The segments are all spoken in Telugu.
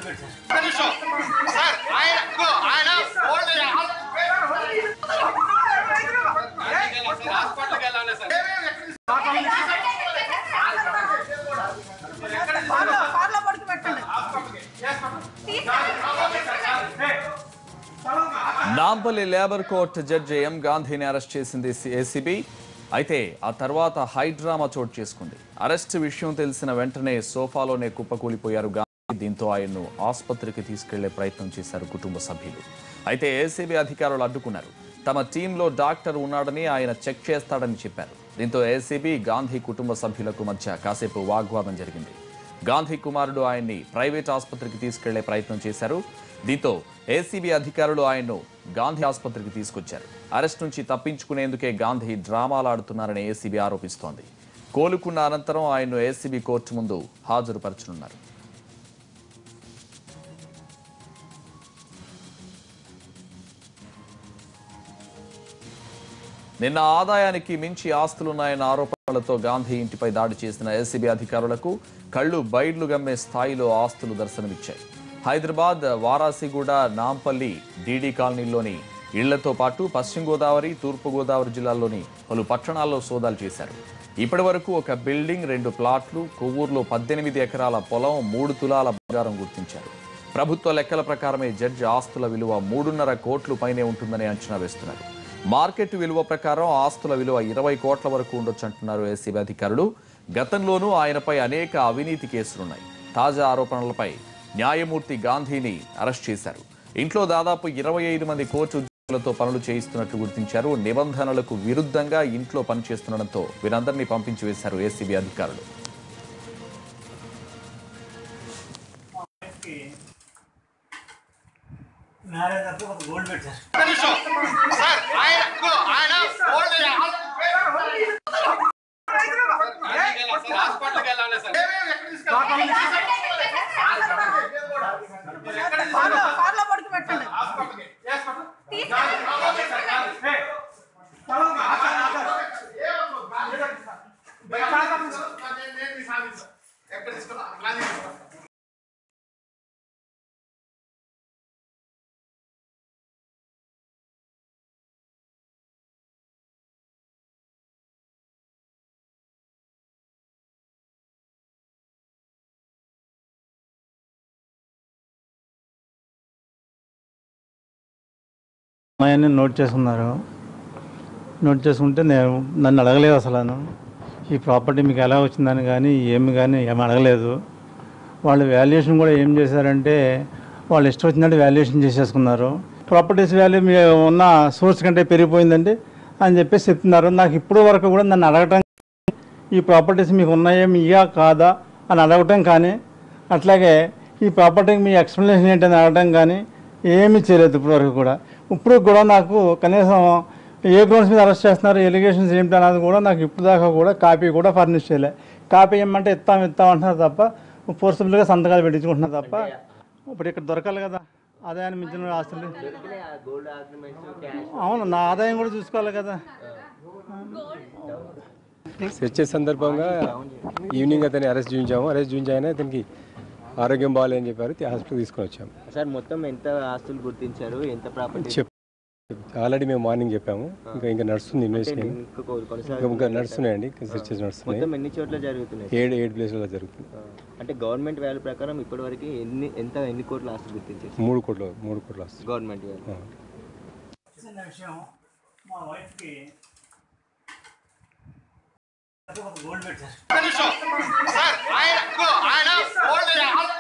ఒక్క నిమిషం. సార్ ఆయన ఇదిగో ఆయన ఓల్డ్ ఏజ్ హాస్పిటల్కి వెళ్ళాలి సార్ కార్లో పడుకు పెట్టండి Nampally labour court judge M గాంధీని అరెస్ట్ చేసింది ఏసీబీ అయితే ఆ తర్వాత హైడ్రామా చోటు చేసుకుంది అరెస్ట్ విషయం తెలిసిన వెంటనే సోఫాలోనే కుప్పకూలిపోయారు గాంధీ దీంతో ఆయన్ను ఆసుపత్రికి తీసుకెళ్లే ప్రయత్నం చేశారు కుటుంబ సభ్యులు అయితే ఏసీబీ అధికారులు అడ్డుకున్నారు తమ టీంలో డాక్టర్ ఉన్నాడని ఆయన చెక్ చేస్తాడని చెప్పారు దీంతో ఏసీబీ గాంధీ కుటుంబ సభ్యులకు మధ్య కాసేపు వాగ్వాదం జరిగింది గాంధీ కుమారుడు ఆయన్ని ప్రైవేట్ ఆసుపత్రికి తీసుకెళ్లే ప్రయత్నం చేశారు దీంతో ఏసీబీ అధికారులు ఆయన్ను గాంధీ ఆసుపత్రికి తీసుకొచ్చారు అరెస్ట్ నుంచి తప్పించుకునేందుకే గాంధీ డ్రామాలు ఆడుతున్నారని ఏసీబీ ఆరోపిస్తోంది కోలుకున్న అనంతరం ఆయన్ను ఏసీబీ కోర్టు ముందు హాజరుపరచనున్నారు నిన్న ఆదాయానికి మించి ఆస్తులున్నాయన్న ఆరోపణలతో గాంధీ ఇంటిపై దాడి చేసిన ఏసీబీ అధికారులకు కళ్ళు బైర్లు గమ్మే స్థాయిలో ఆస్తులు దర్శనమిచ్చాయి హైదరాబాద్ వారాసిగూడ నాంపల్లి డీడీ కాలనీలోని ఇళ్లతో పాటు పశ్చిమ గోదావరి తూర్పు గోదావరి జిల్లాల్లోని పలు పట్టణాల్లో సోదాలు చేశారు ఇప్పటి వరకు ఒక బిల్డింగ్ రెండు ప్లాట్లు కొవ్వూరులో పద్దెనిమిది ఎకరాల పొలం మూడు తులాల బంగారం గుర్తించారు ప్రభుత్వ లెక్కల ప్రకారమే జడ్జి ఆస్తుల విలువ మూడున్నర కోట్లు పైనే ఉంటుందని అంచనా వేస్తున్నారు మార్కెట్ విలువ ప్రకారం ఆస్తుల విలువ ఇరవై కోట్ల వరకు ఉండొచ్చు అంటున్నారు ఏసీబీ అధికారులు గతంలోనూ ఆయనపై అనేక అవినీతి కేసులున్నాయి తాజా ఆరోపణలపై న్యాయమూర్తి గాంధీని అరెస్ట్ చేశారు ఇంట్లో దాదాపు ఇరవై ఐదు మంది కోర్టు ఉద్యోగులతో పనులు చేయిస్తున్నట్లు గుర్తించారు నిబంధనలకు విరుద్ధంగా ఇంట్లో పనిచేస్తుండటంతో వీరందరినీ పంపించి వేశారు ఏసీబీ అధికారులు మ్యారేజ్ అప్పుడు ఒక గోల్డ్ పెట్టారు ఒక్క నిమిషం. సార్ ఆయన ఇదిగో ఆయన ఓల్డ్ ఏజ్ హాస్పిటల్కి వెళ్ళాలి సార్ కార్లో కార్లో పడుకు పెట్టండి ఎక్కడ తీసుకున్నా ప్లాన్ చేసుకున్నా అమ్మాయిని నోట్ చేసుకున్నారు నోట్ చేసుకుంటే నేను నన్ను అడగలేదు అసలు ఈ ప్రాపర్టీ మీకు ఎలా వచ్చిందని కానీ ఏమి కానీ ఏమి అడగలేదు వాళ్ళు వాల్యుయేషన్ కూడా ఏం చేశారంటే వాళ్ళు ఇష్టం వచ్చినట్టు వాల్యుయేషన్ చేసేసుకున్నారు ప్రాపర్టీస్ వాల్యూ మీ ఉన్న సోర్స్ కంటే పెరిగిపోయిందండి అని చెప్పేసి చెప్తున్నారు నాకు ఇప్పుడు వరకు కూడా నన్ను అడగటం ఈ ప్రాపర్టీస్ మీకు ఉన్నాయా మీయా కాదా అని అడగటం కానీ అట్లాగే ఈ ప్రాపర్టీకి మీ ఎక్స్ప్లెనేషన్ ఏంటని అడగటం కానీ ఏమీ చేయలేదు ఇప్పటివరకు కూడా ఇప్పుడు కూడా నాకు కనీసం ఏ గ్రౌండ్స్ మీద అరెస్ట్ చేస్తున్నారు ఎలిగేషన్స్ ఏంటి అన్నది కూడా నాకు ఇప్పుడు దాకా కూడా కాపీ కూడా ఫర్నిష్ చేయలే కాపీ ఏమంటే ఇస్తాం ఇస్తాం అంటున్నారు తప్ప ఫోర్సబుల్గా సంతకాలు పెట్టించుకుంటున్నారు తప్ప ఇప్పుడు ఇక్కడ దొరకాలి కదా ఆదాయాన్ని మించిన ఆస్తులు అవును నా ఆదాయం కూడా చూసుకోవాలి కదా చర్చ సందర్భంగా ఈవినింగ్ అతన్ని అరెస్ట్ చూపించాము అరెస్ట్ చూపించాయని అతనికి ఆరోగ్యం బాగాలేదని చెప్పారు హాస్పిటల్ తీసుకొని వచ్చాము సార్ మొత్తం ఎంత ఆస్తులు గుర్తించారు ఎంత ప్రాపర్టీ చెప్ ఆల్రెడీ మేము మార్నింగ్ చెప్పాము ఇంకా ఇంకా నడుస్తుంది ఇన్వెస్టిగేషన్ ఇంకా నడుస్తున్నాయండి ఇంకా సెర్చెస్ నడుస్తున్నాయి మొత్తం ఎన్ని చోట్ల జరుగుతున్నాయి ఏడు ఏడు ప్లేస్లలో జరుగుతుంది ఆ, అంటే గవర్నమెంట్ వాల్యూ ప్రకారం ఇప్పటివరకు ఎన్ని ఎంత ఎన్ని కోట్ల ఆస్తులు గుర్తించారు మూడు కోట్ల మూడు కోట్ల వస్తుంది గవర్నమెంట్ వాల్యూ చిన్న విషయం మా వైఫ్కి ఒక గోల్డ్ పెట్టారు ఒక్క నిమిషం. సార్ ఆయన ఇదిగో ఆయన ఓల్డ్ ఏజ్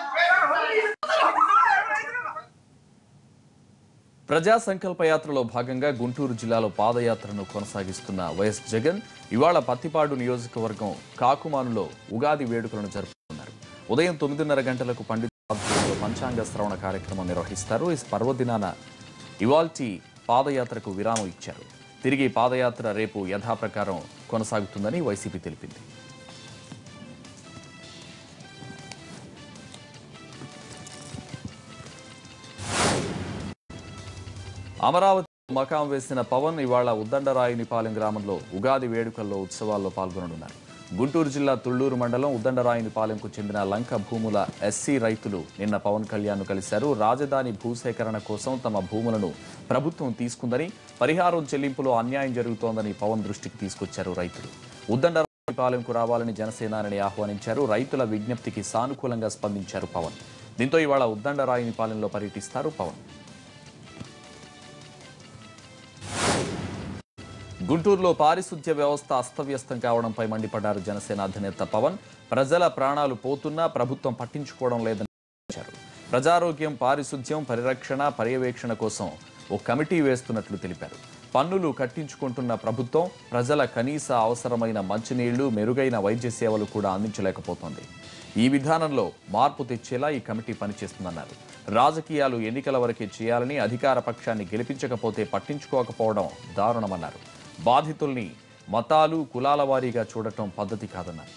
ప్రజా సంకల్ప యాత్రలో భాగంగా గుంటూరు జిల్లాలో పాదయాత్రను కొనసాగిస్తున్న వైఎస్ జగన్ ఇవాళ పత్తిపాడు నియోజకవర్గం కాకుమానులో ఉగాది వేడుకలను జరుపుకున్నారు ఉదయం తొమ్మిదిన్నర గంటలకు పండిత ఆధ్వర్యంలో పంచాంగ శ్రవణ కార్యక్రమం నిర్వహిస్తారు ఈ పర్వదినాన ఇవాల్టి పాదయాత్రకు విరామం ఇచ్చారు తిరిగి పాదయాత్ర రేపు యథాప్రకారం కొనసాగుతుందని వైసీపీ తెలిపింది అమరావతి మకాం వేసిన పవన్ ఇవాళ ఉద్దండరాయునిపాలెం గ్రామంలో ఉగాది వేడుకల్లో ఉత్సవాల్లో పాల్గొననున్నారు గుంటూరు జిల్లా తుళ్లూరు మండలం ఉద్దండరాయునిపాలెంకు చెందిన లంక భూముల ఎస్సీ రైతులు నిన్న పవన్ కళ్యాణ్ కలిశారు రాజధాని భూసేకరణ కోసం తమ భూములను ప్రభుత్వం తీసుకుందని పరిహారం చెల్లింపులో అన్యాయం జరుగుతోందని పవన్ దృష్టికి తీసుకొచ్చారు రైతులు ఉద్దండరాయునిపాలెంకు రావాలని జనసేనాని ఆహ్వానించారు రైతుల విజ్ఞప్తికి సానుకూలంగా స్పందించారు పవన్ దీంతో ఇవాళ ఉద్దండరాయునిపాలెంలో పర్యటిస్తారు పవన్ గుంటూరులో పారిశుధ్య వ్యవస్థ అస్తవ్యస్తం కావడంపై మండిపడ్డారు జనసేన అధినేత పవన్ ప్రజల ప్రాణాలు పోతున్నా ప్రభుత్వం పట్టించుకోవడం లేదని ఆరోపించారు ప్రజారోగ్యం పారిశుధ్యం పరిరక్షణ పర్యవేక్షణ కోసం ఓ కమిటీ వేస్తున్నట్లు తెలిపారు పన్నులు కట్టించుకుంటున్న ప్రభుత్వం ప్రజల కనీస అవసరమైన మంచినీళ్లు మెరుగైన వైద్య సేవలు కూడా అందించలేకపోతోంది ఈ విధానంలో మార్పు తెచ్చేలా ఈ కమిటీ పనిచేస్తుందన్నారు రాజకీయాలు ఎన్నికల వరకే చేయాలని అధికార పక్షాన్ని గెలిపించకపోతే పట్టించుకోకపోవడం దారుణమన్నారు బాధితుల్ని మతాలు కులాల వారీగా చూడటం పద్ధతి కాదన్నారు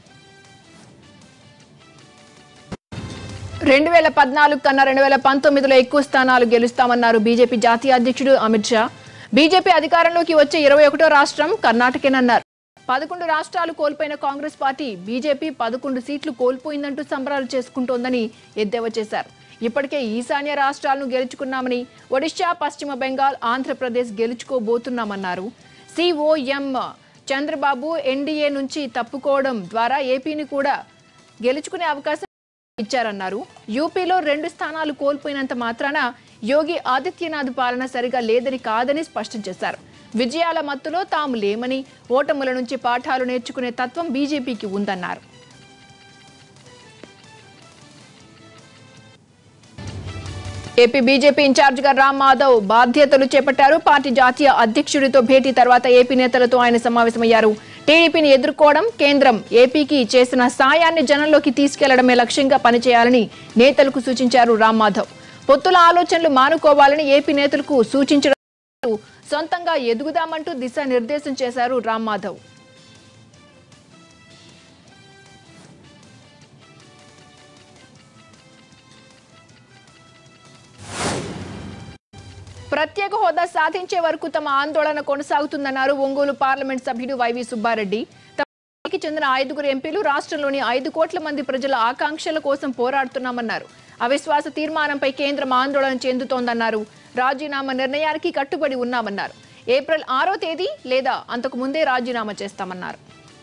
రెండు వేల పద్నాలుగు కన్నా రెండు వేల పంతొమ్మిదిలో ఎక్కువ స్థానాలు గెలుస్తామన్నారు బీజేపీ జాతీయ అధ్యక్షుడు అమిత్ షా బీజేపీ అధికారంలోకి వచ్చే ఇరవై ఒకటో రాష్ట్రం కర్ణాటకేనన్నారు పదకొండు రాష్ట్రాలు కోల్పోయిన కాంగ్రెస్ పార్టీ బీజేపీ పదకొండు సీట్లు కోల్పోయిందంటూ సంబరాలు చేసుకుంటోందని ఎద్దేవా చేశారు ఇప్పటికే ఈశాన్య రాష్ట్రాలను గెలుచుకున్నామని ఒడిశా పశ్చిమ బెంగాల్ ఆంధ్రప్రదేశ్ గెలుచుకోబోతున్నామన్నారు సిఓఎం చంద్రబాబు ఎన్డీఏ నుంచి తప్పుకోవడం ద్వారా ఏపీని కూడా గెలుచుకునే అవకాశం ఇచ్చారన్నారు యూపీలో రెండు స్థానాలు కోల్పోయినంత మాత్రాన యోగి ఆదిత్యనాథ్ పాలన సరిగా లేదని కాదని స్పష్టం చేశారు విజయాల మత్తులో తాము లేమని ఓటముల నుంచి పాఠాలు నేర్చుకునే తత్వం బీజేపీకి ఉందన్నారు ఏపీ బీజేపీ ఇన్ఛార్జిగా రామ్ మాధవ్ బాధ్యతలు చేపట్టారు పార్టీ జాతీయ అధ్యక్షుడితో భేటీ తర్వాత ఏపీ నేతలతో ఆయన సమావేశమయ్యారు టీడీపీని ఎదుర్కోవడం కేంద్రం ఏపీకి చేసిన సాయాన్ని జనంలోకి తీసుకెళ్లడమే లక్ష్యంగా పనిచేయాలని నేతలకు సూచించారు రామ్ మాధవ్ పొత్తుల ఆలోచనలు మానుకోవాలని ఏపీ నేతలకు సూచించడం సొంతంగా ఎదుగుదామంటూ దిశానిర్దేశం చేశారు రామ్ మాధవ్ ప్రత్యేక హోదా సాధించే వరకు తమ ఆందోళన కొనసాగుతుందన్నారు ఒంగోలు పార్లమెంట్ సభ్యుడు వైవి సుబ్బారెడ్డి తమ పార్టీకి చెందిన ఐదుగురు ఎంపీలు రాష్ట్రంలోని ఐదు కోట్ల మంది ప్రజల ఆకాంక్షల కోసం పోరాడుతున్నామన్నారు అవిశ్వాస తీర్మానంపై కేంద్రం ఆందోళన చెందుతోందన్నారు రాజీనామా నిర్ణయానికి కట్టుబడి ఉన్నామన్నారు ఏప్రిల్ ఆరో తేదీ లేదా అంతకు ముందే రాజీనామా చేస్తామన్నారు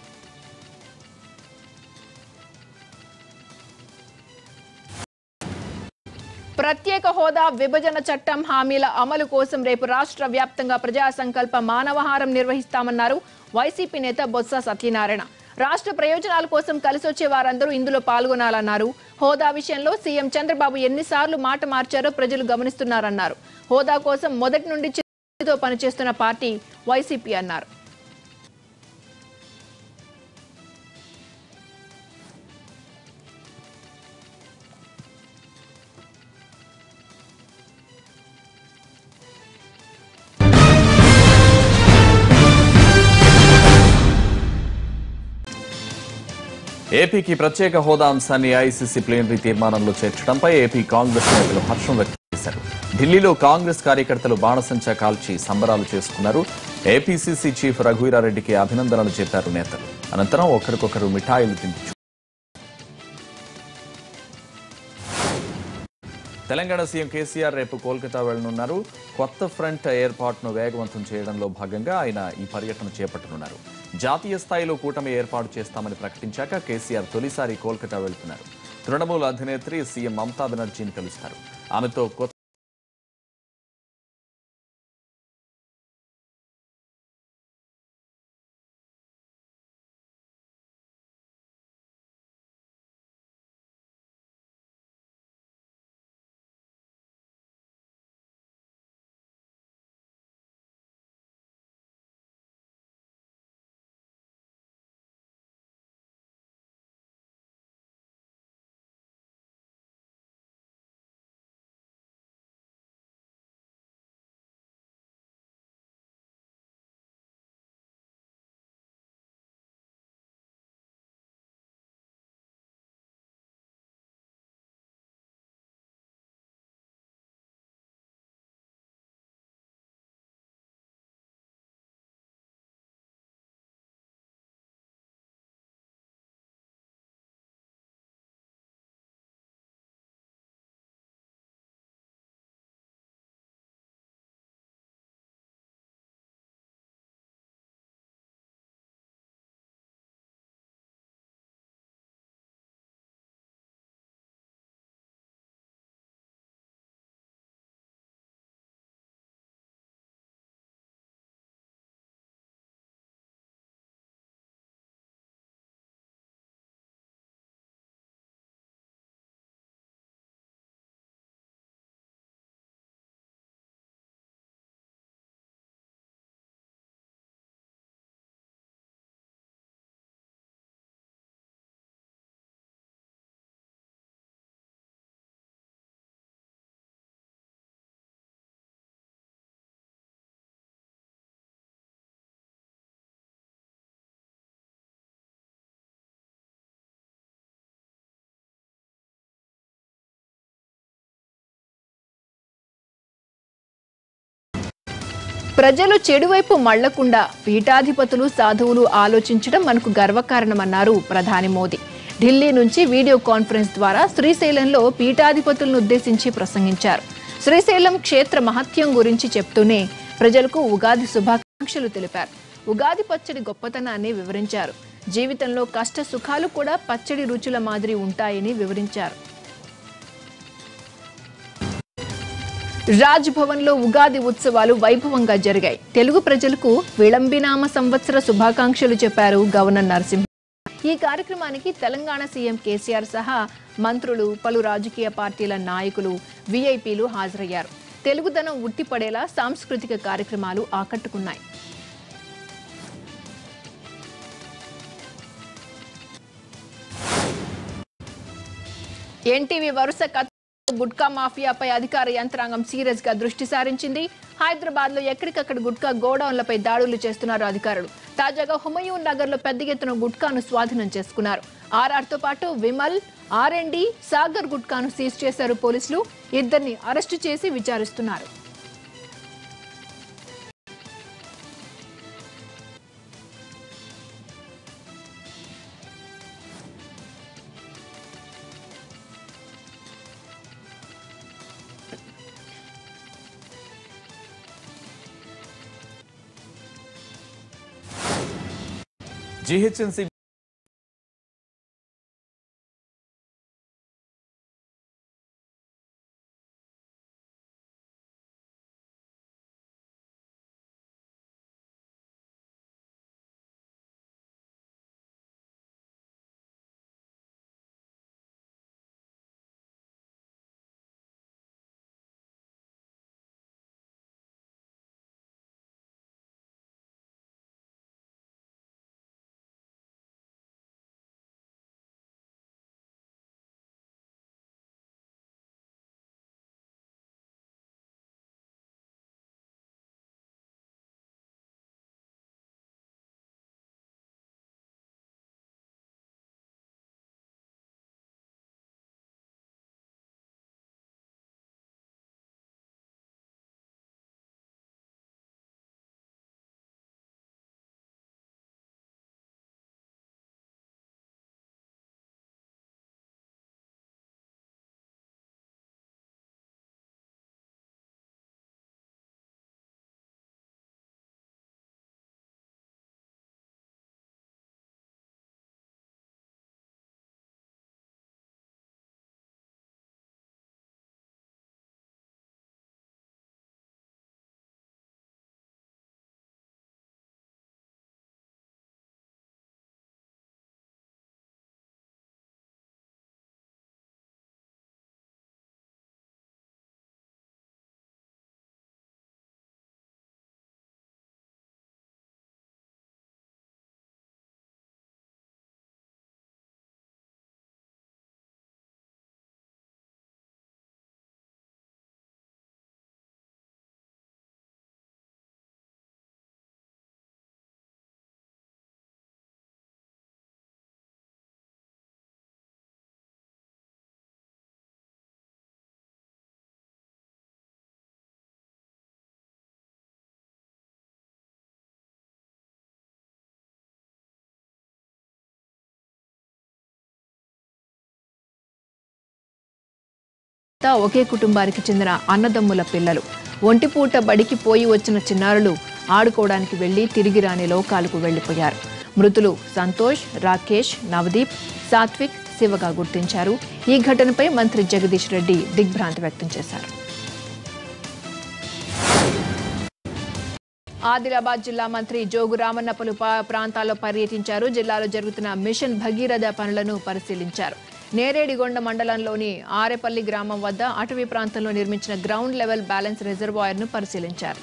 ప్రత్యేక హోదా విభజన చట్టం హామీల అమలు కోసం రేపు రాష్ట్ర వ్యాప్తంగా ప్రజా సంకల్ప మానవహారం నిర్వహిస్తామన్నారు వైసీపీ నేత బొత్స సత్యనారాయణ రాష్ట్ర ప్రయోజనాల కోసం కలిసొచ్చే వారందరూ ఇందులో పాల్గొనాలన్నారు హోదా విషయంలో సీఎం చంద్రబాబు ఎన్నిసార్లు మాట మార్చారో ప్రజలు గమనిస్తున్నారన్నారు హోదా కోసం మొదటి నుండి చిత్తశుద్ధితో పనిచేస్తున్న పార్టీ వైసీపీ అన్నారు ఏపీకి ప్రత్యేక హోదా అంశాన్ని ఐసీసీ ప్లేనరీ తీర్మానంలో చేర్చడంపై ఏపీ కాంగ్రెస్ నేతలు హర్షం వ్యక్తం చేశారు ఢిల్లీలో కాంగ్రెస్ కార్యకర్తలు బాణసంచా కాల్చి సంబరాలు చేసుకున్నారు ఏపీసీసీ చీఫ్ రఘువీరారెడ్డికి అభినందనలు చెప్పారు నేతలు అనంతరం ఒకరికొకరు మిఠాయిలు తినిపించారు తెలంగాణ సీఎం కేసీఆర్ రేపు కోల్కతా వెళ్లనున్నారు కొత్త ఫ్రంట్ ఏర్పాటును వేగవంతం చేయడంలో భాగంగా ఆయన ఈ పర్యటన చేపట్టనున్నారు జాతీయ స్థాయిలో కూటమి ఏర్పాటు చేస్తామని ప్రకటించాక కేసీఆర్ తొలిసారి కోల్కతా వెళ్తున్నారు తృణమూల్ అధినేత్రి సీఎం మమతా బెనర్జీని కలుస్తారు ఆమెతో కొత్త ప్రజలు చెడువైపు మళ్లకుండా పీఠాధిపతులు సాధువులు ఆలోచించడం మనకు గర్వకారణమన్నారు ప్రధాని మోదీ ఢిల్లీ నుంచి వీడియో కాన్ఫరెన్స్ ద్వారా శ్రీశైలంలో పీఠాధిపతులను ఉద్దేశించి ప్రసంగించారు శ్రీశైలం క్షేత్ర మహత్యం గురించి చెప్తూనే ప్రజలకు ఉగాది శుభాకాంక్షలు తెలిపారు ఉగాది పచ్చడి గొప్పతనాన్ని వివరించారు జీవితంలో కష్ట సుఖాలు కూడా పచ్చడి రుచుల మాదిరి ఉంటాయని వివరించారు రాజ్ భవన్ లో ఉగాది ఉత్సవాలు వైభవంగా జరిగాయి తెలుగు ప్రజలకు విళంబినామ సంవత్సర శుభాకాంక్షలు చెప్పారు గవర్నర్ నరసింహ ఈ కార్యక్రమానికి తెలంగాణ సీఎం కేసీఆర్ సహా మంత్రులు పలు రాజకీయ పార్టీల నాయకులు వీఐపీలు హాజరయ్యారు తెలుగుదనం ఉట్టిపడేలా సాంస్కృతిక కార్యక్రమాలు ఆకట్టుకున్నాయి ఎన్టీవీ వరుస కథ గుట్కా మాఫియాపై అధికార యంత్రాంగం సీరియస్ గా దృష్టి సారించింది హైదరాబాద్ లో ఎక్కడికక్కడ గుట్కా గోడౌన్లపై దాడులు చేస్తున్నారు అధికారులు తాజాగా హుమయూన్ నగర్ లో పెద్ద ఎత్తున గుట్కాను స్వాధీనం చేసుకున్నారు ఆర్ఆర్ తో పాటు Vimal R and D Sagar గుట్కాను సీజ్ చేశారు పోలీసులు ఇద్దరిని అరెస్టు చేసి విచారిస్తున్నారు జీహెచ్ఎంసీ అంతా ఒకే కుటుంబానికి చెందిన అన్నదమ్ముల పిల్లలు ఒంటిపూట బడికి పోయి వచ్చిన చిన్నారులు ఆడుకోవడానికి వెళ్లి తిరిగి రాని లోకాలకు వెళ్లిపోయారు మృతులు సంతోష్ రాకేష్ నవదీప్ సాత్విక్ శివగా గుర్తించారు ఈ ఘటనపై మంత్రి జగదీష్ రెడ్డి దిగ్భ్రాంతి వ్యక్తం చేశారు ఆదిలాబాద్ జిల్లా మంత్రి జోగు రామన్న పలు పా- ప్రాంతాల్లో పర్యటించారు జిల్లాలో జరుగుతున్న మిషన్ భగీరథ పనులను పరిశీలించారు నేరేడిగొండ మండలంలోని ఆరేపల్లి గ్రామం వద్ద అటవీ ప్రాంతంలో నిర్మించిన గ్రౌండ్ లెవెల్ బ్యాలెన్స్ రిజర్వాయర్ను పరిశీలించారు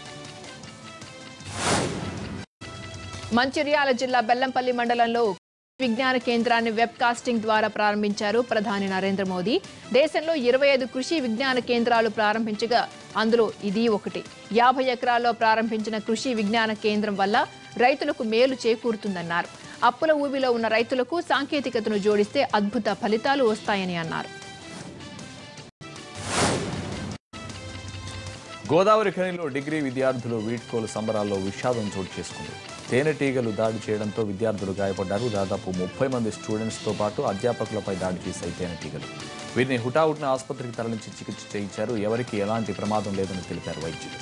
మంచిర్యాల జిల్లా బెల్లంపల్లి మండలంలో విజ్ఞాన కేంద్రాన్ని వెబ్ కాస్టింగ్ ద్వారా ప్రారంభించారు ప్రధాని నరేంద్ర మోదీ దేశంలో ఇరవై ఐదు కృషి విజ్ఞాన కేంద్రాలు ప్రారంభించగా అందులో ఇది ఒకటి యాభై ఎకరాల్లో ప్రారంభించిన కృషి విజ్ఞాన కేంద్రం వల్ల రైతులకు మేలు చేకూరుతుందన్నారు అప్పుల ఊబిలో ఉన్న రైతులకు సాంకేతికతను జోడిస్తే అద్భుత ఫలితాలు వస్తాయని అన్నారు గోదావరి ఖనిలో డిగ్రీ విద్యార్థులు వీడ్కోలు సంబరాల్లో విషాదం చోటు చేసుకుంది తేనెటీగలు దాడి చేయడంతో విద్యార్థులు గాయపడ్డారు దాదాపు ముప్పై మంది స్టూడెంట్స్తో పాటు అధ్యాపకులపై దాడి చేశాయి తేనెటీగలు వీరిని హుటాహుటిన ఆసుపత్రికి తరలించి చికిత్స చేయించారు ఎవరికీ ఎలాంటి ప్రమాదం లేదని తెలిపారు వైద్యులు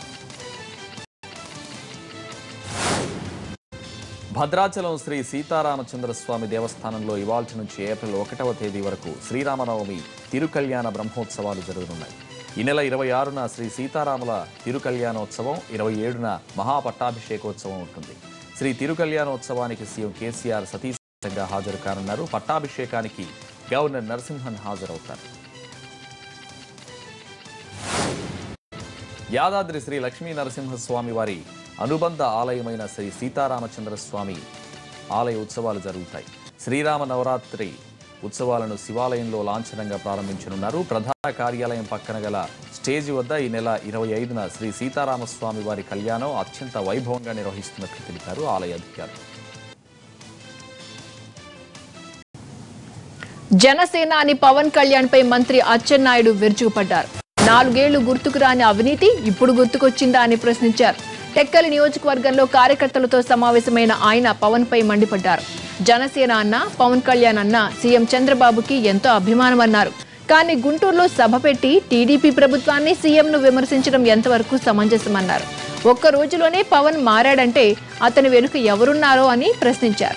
భద్రాచలం శ్రీ సీతారామచంద్ర స్వామి దేవస్థానంలో ఇవాల్టి నుంచి ఏప్రిల్ ఒకటవ తేదీ వరకు శ్రీరామనవమి తిరుకల్యాణ బ్రహ్మోత్సవాలు జరగనున్నాయి ఈ నెల ఇరవై ఆరున శ్రీ సీతారాముల తిరుకల్యాణోత్సవం ఇరవై ఏడున మహాపట్టాభిషేకోత్సవం ఉంటుంది శ్రీ తిరుకల్యాణోత్సవానికి సీఎం కేసీఆర్ సతీసంగా హాజరు కానున్నారు పట్టాభిషేకానికి గవర్నర్ నరసింహన్ హాజరవుతారు యాదాద్రి శ్రీ లక్ష్మీ నరసింహస్వామి వారి అనుబంధ ఆలయమైన శ్రీ సీతారామచంద్ర స్వామి ఆలయ ఉత్సవాలు జరుగుతాయి శ్రీరామ నవరాత్రి ఉత్సవాలను శివాలయంలో లాంఛనంగా ప్రారంభించనున్నారు ప్రధాన కార్యాలయం పక్కన గల స్టేజి వద్ద ఈ నెల ఇరవై ఐదున శ్రీ సీతారామస్వామి వారి కళ్యాణం అత్యంత వైభవంగా నిర్వహిస్తున్నట్లు తెలిపారు ఆలయ అధికారులు జనసేనాని పవన్ కళ్యాణ్ పై మంత్రి అచ్చెన్నాయుడు విరుచుకుపడ్డారు నాలుగేళ్లు గుర్తుకు రాని అవినీతి ఇప్పుడు గుర్తుకొచ్చిందా అని ప్రశ్నించారు టెక్కలి నియోజకవర్గంలో కార్యకర్తలతో సమావేశమైన ఆయన పవన్ పై మండిపడ్డారు జనసేన అన్న పవన్ కళ్యాణ్ అన్న సీఎం చంద్రబాబుకి ఎంతో అభిమానమన్నారు కానీ గుంటూరులో సభ పెట్టి టీడీపీ ప్రభుత్వాన్ని సీఎంను విమర్శించడం ఎంతవరకు సమంజసమన్నారు ఒక్క రోజులోనే పవన్ మారాడంటే అతని వెనుక ఎవరున్నారో అని ప్రశ్నించారు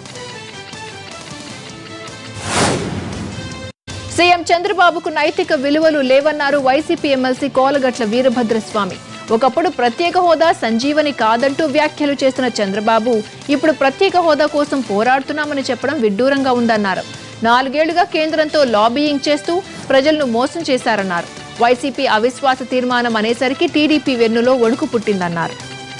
సీఎం చంద్రబాబుకు నైతిక విలువలు లేవన్నారు వైసీపీ ఎమ్మెల్సీ కోలగట్ల వీరభద్రస్వామి ఒకప్పుడు ప్రత్యేక హోదా సంజీవని కాదంటూ వ్యాఖ్యలు చేసిన చంద్రబాబు ఇప్పుడు ప్రత్యేక హోదా కోసం పోరాడుతున్నామని చెప్పడం విడ్డూరంగా ఉందన్నారు నాలుగేళ్లుగా కేంద్రంతో లాబీయింగ్ చేస్తూ ప్రజలను మోసం చేశారన్నారు వైసీపీ అవిశ్వాస తీర్మానం అనేసరికి టీడీపీ వెన్నులో వణుకు పుట్టిందన్నారు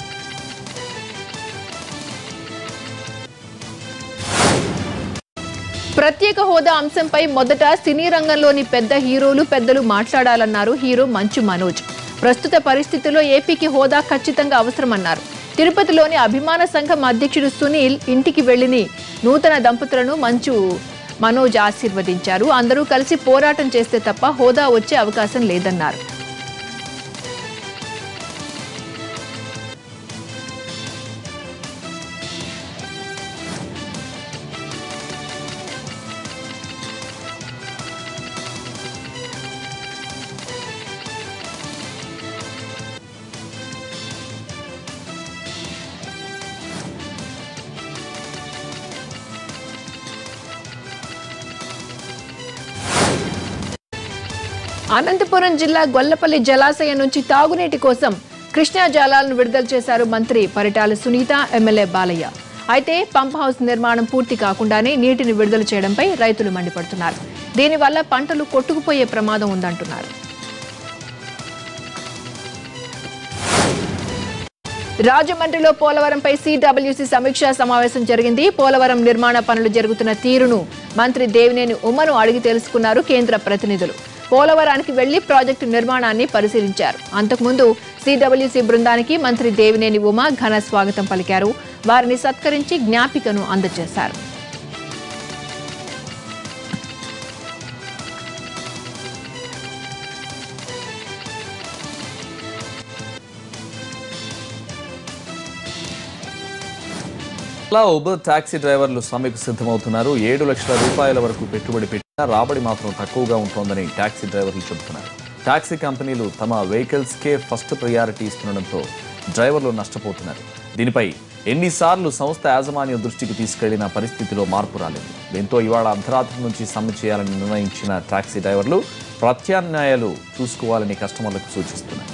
ప్రత్యేక హోదా అంశంపై మొదట సినీ రంగంలోని పెద్ద హీరోలు పెద్దలు మాట్లాడాలన్నారు హీరో మంచు మనోజ్ ప్రస్తుత పరిస్థితుల్లో ఏపీకి హోదా ఖచ్చితంగా అవసరమన్నారు తిరుపతిలోని అభిమాన సంఘం అధ్యక్షుడు సునీల్ ఇంటికి వెళ్లిని నూతన దంపతులను మంచు మనోజ్ ఆశీర్వదించారు అందరూ కలిసి పోరాటం చేస్తే తప్ప హోదా వచ్చే అవకాశం లేదన్నారు అనంతపురం జిల్లా గొల్లపల్లి జలాశయం నుంచి తాగునీటి కోసం కృష్ణా జలాలను విడుదల చేశారు మంత్రి పరిటాల సునీత ఎమ్మెల్యే బాలయ్య అయితే పంప్ హౌస్ నిర్మాణం పూర్తి కాకుండానే నీటిని విడుదల చేయడంపై రైతులు మండిపడుతున్నారు దీనివల్ల పంటలు కొట్టుకుపోయే ప్రమాదం ఉందంటున్నారు రాజమండ్రిలో పోలవరంపై సిడబ్ల్యూసీ సమీక్షా సమావేశం జరిగింది పోలవరం నిర్మాణ పనులు జరుగుతున్న తీరును మంత్రి దేవినేని ఉమ్మను అడిగి తెలుసుకున్నారు కేంద్ర ప్రతినిధులు పోలవరానికి వెళ్లి ప్రాజెక్టు నిర్మాణాన్ని పరిశీలించారు అంతకుముందు సిడబ్ల్యూసీ బృందానికి మంత్రి దేవినేని ఉమ ఘన స్వాగతం పలికారు వారిని సత్కరించి జ్ఞాపికను అందజేశారు అలా ఉబర్ టాక్సీ డ్రైవర్లు సమ్మెకు సిద్ధమవుతున్నారు ఏడు లక్షల రూపాయల వరకు పెట్టుబడి పెట్టినా రాబడి మాత్రం తక్కువగా ఉంటోందని టాక్సీ డ్రైవర్లు చెబుతున్నారు టాక్సీ కంపెనీలు తమ వెహికల్స్కే ఫస్ట్ ప్రయారిటీ ఇస్తుండడంతో డ్రైవర్లు నష్టపోతున్నారు దీనిపై ఎన్నిసార్లు సంస్థ యాజమాన్యం దృష్టికి తీసుకెళ్లిన పరిస్థితిలో మార్పు రాలేదు దీంతో ఇవాళ అర్ధరాత్రి నుంచి సమ్మె చేయాలని నిర్ణయించిన టాక్సీ డ్రైవర్లు ప్రత్యామ్నాయాలు చూసుకోవాలని కస్టమర్లకు సూచిస్తున్నారు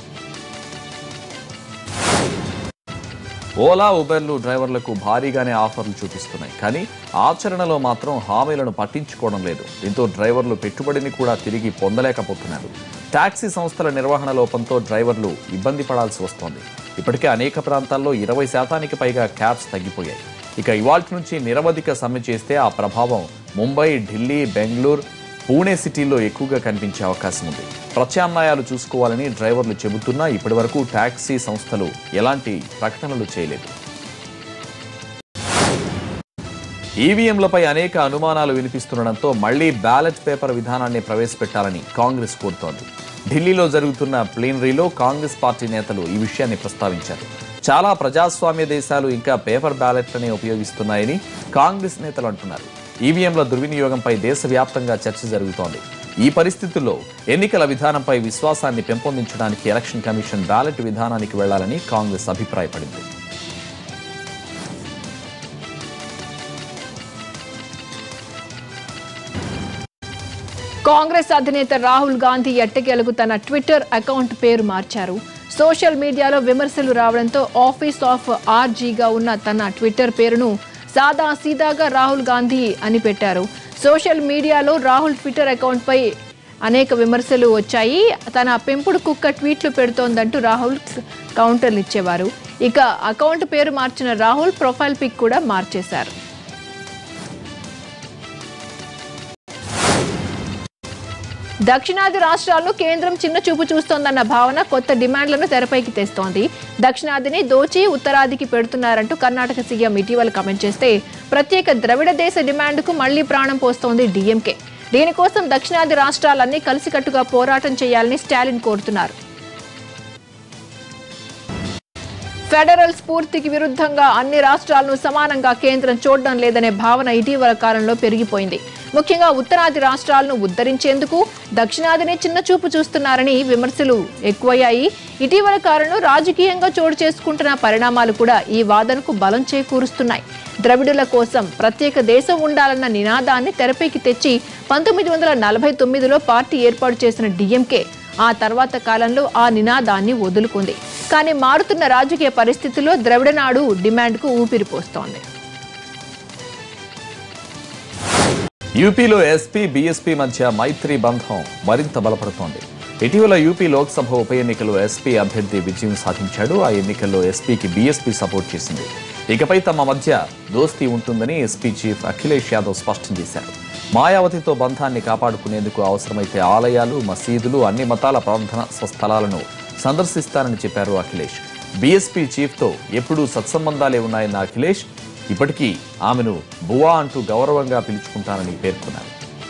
ఓలా ఉబెర్లు డ్రైవర్లకు భారీగానే ఆఫర్లు చూపిస్తున్నాయి కానీ ఆచరణలో మాత్రం హామీలను పట్టించుకోవడం లేదు దీంతో డ్రైవర్లు పెట్టుబడిని కూడా తిరిగి పొందలేకపోతున్నారు టాక్సీ సంస్థల నిర్వహణ లోపంతో డ్రైవర్లు ఇబ్బంది పడాల్సి వస్తోంది ఇప్పటికే అనేక ప్రాంతాల్లో ఇరవై శాతానికి పైగా క్యాబ్స్ తగ్గిపోయాయి ఇక ఇవాల్టి నుంచి నిరవధిక సమ్మె చేస్తే ఆ ప్రభావం ముంబై ఢిల్లీ బెంగళూరు పూణే సిటీలో ఎక్కువగా కనిపించే అవకాశం ఉంది ప్రత్యామ్నాయాలు చూసుకోవాలని డ్రైవర్లు చెబుతున్నా ఇప్పటివరకు టాక్సీ సంస్థలు ఎలాంటి ప్రకటనలు చేయలేదు ఈవీఎంలపై అనేక అనుమానాలు వినిపిస్తుండటంతో మళ్లీ బ్యాలెట్ పేపర్ విధానాన్ని ప్రవేశపెట్టాలని కాంగ్రెస్ కోరుతోంది ఢిల్లీలో జరుగుతున్న ప్లీనరీలో కాంగ్రెస్ పార్టీ నేతలు ఈ విషయాన్ని ప్రస్తావించారు చాలా ప్రజాస్వామ్య దేశాలు ఇంకా పేపర్ బ్యాలెట్లనే ఉపయోగిస్తున్నాయని కాంగ్రెస్ నేతలు అంటున్నారు ఈవీఎంల దుర్వినియోగంపై దేశవ్యాప్తంగా చర్చ జరుగుతోంది ఈ పరిస్థితుల్లో ఎన్నికల విధానంపై విశ్వాసాన్ని పెంపొందించడానికి ఎలక్షన్ కమిషన్ బ్యాలెట్ విధానానికి వెళ్లాలని కాంగ్రెస్ అభిప్రాయపడింది కాంగ్రెస్ అధినేత రాహుల్ గాంధీ ఎట్టకేలకు తన ట్విట్టర్ అకౌంట్ పేరు మార్చారు సోషల్ మీడియాలో విమర్శలు రావడంతో ఆఫీస్ ఆఫ్ ఆర్జీగా ఉన్న తన ట్విట్టర్ పేరును సాదా సీదాగా రాహుల్ గాంధీ అని పెట్టారు సోషల్ మీడియాలో రాహుల్ ట్విట్టర్ అకౌంట్పై అనేక విమర్శలు వచ్చాయి తన పెంపుడు కుక్క ట్వీట్లు పెడుతోందంటూ రాహుల్ కౌంటర్లు ఇచ్చేవారు ఇక అకౌంట్ పేరు మార్చిన రాహుల్ ప్రొఫైల్ పిక్ కూడా మార్చేశారు దక్షిణాది రాష్ట్రాలను కేంద్రం చిన్న చూపు చూస్తోందన్న భావన కొత్త డిమాండ్లను తెరపైకి తెస్తోంది దక్షిణాదిని దోచి ఉత్తరాదికి పెడుతున్నారంటూ కర్ణాటక సీఎం ఇటీవల కమెంట్ చేస్తే ప్రత్యేక ద్రవిడ దేశ డిమాండ్కు మళ్లీ ప్రాణం పోస్తోంది డీఎంకే దీనికోసం దక్షిణాది రాష్ట్రాలన్నీ కలిసికట్టుగా పోరాటం చేయాలని స్టాలిన్ కోరుతున్నారు ఫెడరల్ స్ఫూర్తికి విరుద్ధంగా అన్ని రాష్ట్రాలను సమానంగా కేంద్రం చూడడం లేదనే భావన ఇటీవల కాలంలో పెరిగిపోయింది ముఖ్యంగా ఉత్తరాది రాష్ట్రాలను ఉద్ధరించేందుకు దక్షిణాదిని చిన్న చూపు చూస్తున్నారని విమర్శలు ఎక్కువయ్యాయి ఇటీవల కాలంలో రాజకీయంగా చోటు చేసుకుంటున్న పరిణామాలు కూడా ఈ వాదనకు బలం చేకూరుస్తున్నాయి ద్రవిడుల కోసం ప్రత్యేక దేశం ఉండాలన్న నినాదాన్ని తెరపైకి తెచ్చి పంతొమ్మిది వందల నలభై తొమ్మిదిలో పార్టీ ఏర్పాటు చేసిన డిఎంకే ఆ తర్వాత కాలంలో ఆ నినాదాన్ని వదులుకుంది కానీ మారుతున్న రాజకీయ పరిస్థితుల్లో ద్రవిడనాడు డిమాండ్కు ఊపిరిపోస్తోంది యూపీలో ఎస్పీ బీఎస్పీ మధ్య మైత్రి బంధం మరింత బలపడుతోంది ఇటీవల యూపీ లోక్సభ ఉప ఎన్నికలో ఎస్పీ అభ్యర్థి విజయం సాధించాడు ఆ ఎన్నికల్లో ఎస్పీకి బీఎస్పీ సపోర్ట్ చేసింది ఇకపై తమ మధ్య దోస్తీ ఉంటుందని ఎస్పీ చీఫ్ అఖిలేష్ యాదవ్ స్పష్టం చేశారు మాయావతితో బంధాన్ని కాపాడుకునేందుకు అవసరమైతే ఆలయాలు మసీదులు అన్ని మతాల ప్రార్థన స్వస్థలాలను సందర్శిస్తానని చెప్పారు అఖిలేష్ బీఎస్పీ చీఫ్తో ఎప్పుడూ సత్సంబంధాలే ఉన్నాయన్న అఖిలేష్ ఇప్పటికీ ఆమెను బువా అంటూ గౌరవంగా పిలుచుకుంటానని పేర్కొన్నారు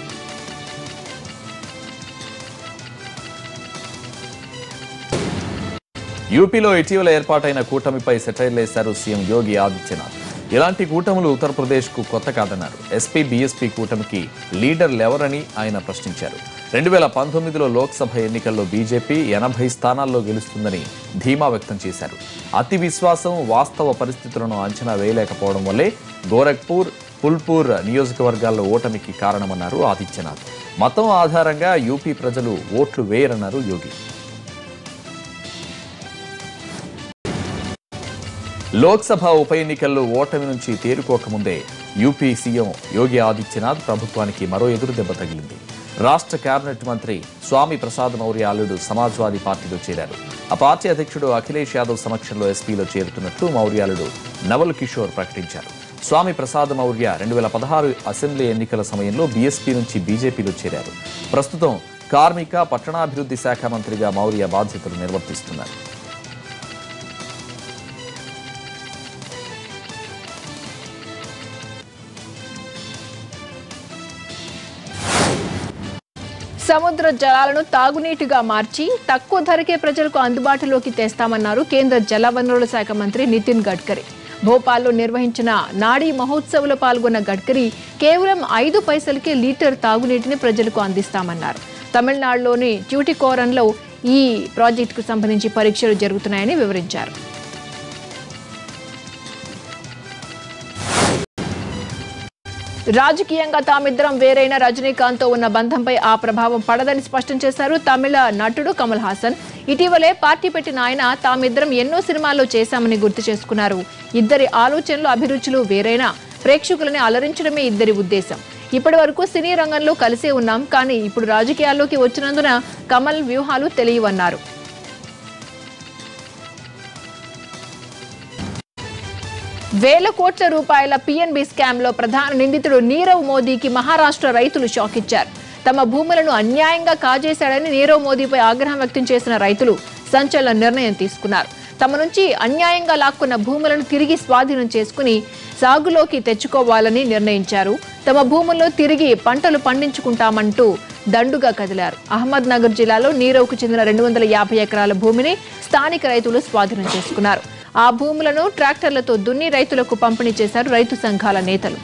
యూపీలో ఇటీవల ఏర్పాటైన కూటమిపై సెటైర్లేశారు సీఎం యోగి ఆదిత్యనాథ్ ఇలాంటి కూటములు ఉత్తరప్రదేశ్కు కొత్త కాదన్నారు ఎస్పీ బీఎస్పీ కూటమికి లీడర్లు ఎవరని ఆయన ప్రశ్నించారు రెండు వేల పంతొమ్మిదిలో లోక్సభ ఎన్నికల్లో బీజేపీ ఎనభై స్థానాల్లో గెలుస్తుందని ధీమా వ్యక్తం చేశారు అతి విశ్వాసం వాస్తవ పరిస్థితులను అంచనా వేయలేకపోవడం వల్లే గోరఖ్పూర్ ఫుల్పూర్ నియోజకవర్గాల్లో ఓటమికి కారణమన్నారు ఆదిత్యనాథ్ మతం ఆధారంగా యూపీ ప్రజలు ఓట్లు వేయరన్నారు యోగి లోక్సభ ఉప ఎన్నికల్లో ఓటమి నుంచి తేరుకోకముందే యూపీ సీఎం యోగి ఆదిత్యనాథ్ ప్రభుత్వానికి మరో ఎదురు దెబ్బ తగిలింది రాష్ట్ర కేబినెట్ మంత్రి స్వామి ప్రసాద్ మౌర్య అల్లుడు సమాజ్వాదీ పార్టీలో చేరారు ఆ పార్టీ అధ్యక్షుడు అఖిలేష్ యాదవ్ సమక్షంలో ఎస్పీలో చేరుతున్నట్లు మౌర్యాలుడు నవల్ కిషోర్ ప్రకటించారు స్వామి ప్రసాద్ మౌర్య రెండు వేల పదహారు అసెంబ్లీ ఎన్నికల సమయంలో బీఎస్పీ నుంచి బీజేపీలో చేరారు ప్రస్తుతం కార్మిక పట్టణాభివృద్ధి శాఖ మంత్రిగా మౌర్య బాధ్యతలు నిర్వర్తిస్తున్నారు సముద్ర జలాలను తాగునీటిగా మార్చి తక్కువ ధరకే ప్రజలకు అందుబాటులోకి తెస్తామన్నారు కేంద్ర జలవనరుల శాఖ మంత్రి నితిన్ గడ్కరీ భోపాల్లో నిర్వహించిన నాడీ మహోత్సవ్లో పాల్గొన్న గడ్కరీ కేవలం ఐదు పైసలకే లీటర్ తాగునీటిని ప్రజలకు అందిస్తామన్నారు తమిళనాడులోని ట్యూటికోరన్లో ఈ ప్రాజెక్టుకు సంబంధించి పరీక్షలు జరుగుతున్నాయని వివరించారు రాజకీయంగా తామిద్దరం వేరైన రజనీకాంత్తో ఉన్న బంధంపై ఆ ప్రభావం పడదని స్పష్టం చేశారు తమిళ నటుడు కమల్ హాసన్ ఇటీవలే పార్టీ పెట్టిన ఆయన తామిద్దరం ఎన్నో సినిమాల్లో చేశామని గుర్తు చేసుకున్నారు ఇద్దరి ఆలోచనలు అభిరుచులు వేరైనా ప్రేక్షకులని అలరించడమే ఇద్దరి ఉద్దేశం ఇప్పటి వరకు సినీ రంగంలో కలిసే ఉన్నాం కానీ ఇప్పుడు రాజకీయాల్లోకి వచ్చినందున కమల్ వ్యూహాలు తెలియవన్నారు వేల కోట్ల రూపాయల పిఎన్బి స్కామ్ లో ప్రధాన నిందితుడు నీరవ్ మోదీకి మహారాష్ట్ర రైతులు షాక్ ఇచ్చారు తమ భూములను అన్యాయంగా కాజేశాడని నీరవ్ మోదీపై ఆగ్రహం వ్యక్తం చేసిన రైతులు సంచలన నిర్ణయం తీసుకున్నారు తమ నుంచి అన్యాయంగా లాక్కున్న భూములను తిరిగి స్వాధీనం చేసుకుని సాగులోకి తెచ్చుకోవాలని నిర్ణయించారు తమ భూముల్లో తిరిగి పంటలు పండించుకుంటామంటూ దండుగా కదిలారు అహ్మద్ నగర్ జిల్లాలో నీరవ్కు చెందిన రెండు వందల యాభై ఎకరాల భూమిని స్థానిక రైతులు స్వాధీనం చేసుకున్నారు ఆ భూములను ట్రాక్టర్లతో దున్ని రైతులకు పంపిణీ చేశారు రైతు సంఘాల నేతలు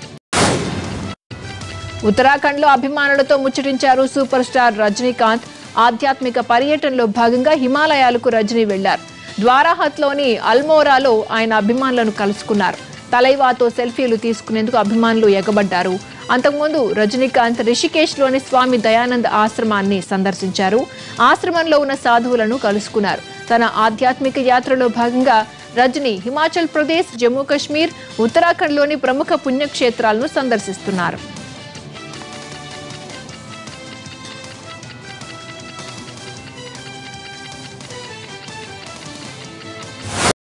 ఉత్తరాఖండ్లో అభిమానులతో ముచ్చటించారు సూపర్ స్టార్ రజనీకాంత్ ఆధ్యాత్మిక పర్యటనలో భాగంగా హిమాలయాలకు రజనీ వెళ్లారు ద్వారాహత్లోని అల్మోరాలో ఆయన అభిమానులను కలుసుకున్నారు తలైవాతో సెల్ఫీలు తీసుకునేందుకు అభిమానులు ఎగబడ్డారు అంతకుముందు రజనీకాంత్ రిషికేశ్లోని స్వామి దయానంద్ ఆశ్రమాన్ని సందర్శించారు ఆశ్రమంలో ఉన్న సాధువులను కలుసుకున్నారు తన ఆధ్యాత్మిక యాత్రలో భాగంగా రజనీ హిమాచల్ ప్రదేశ్ జమ్మూ కాశ్మీర్ ఉత్తరాఖండ్లోని ప్రముఖ పుణ్యక్షేత్రాలను సందర్శిస్తున్నారు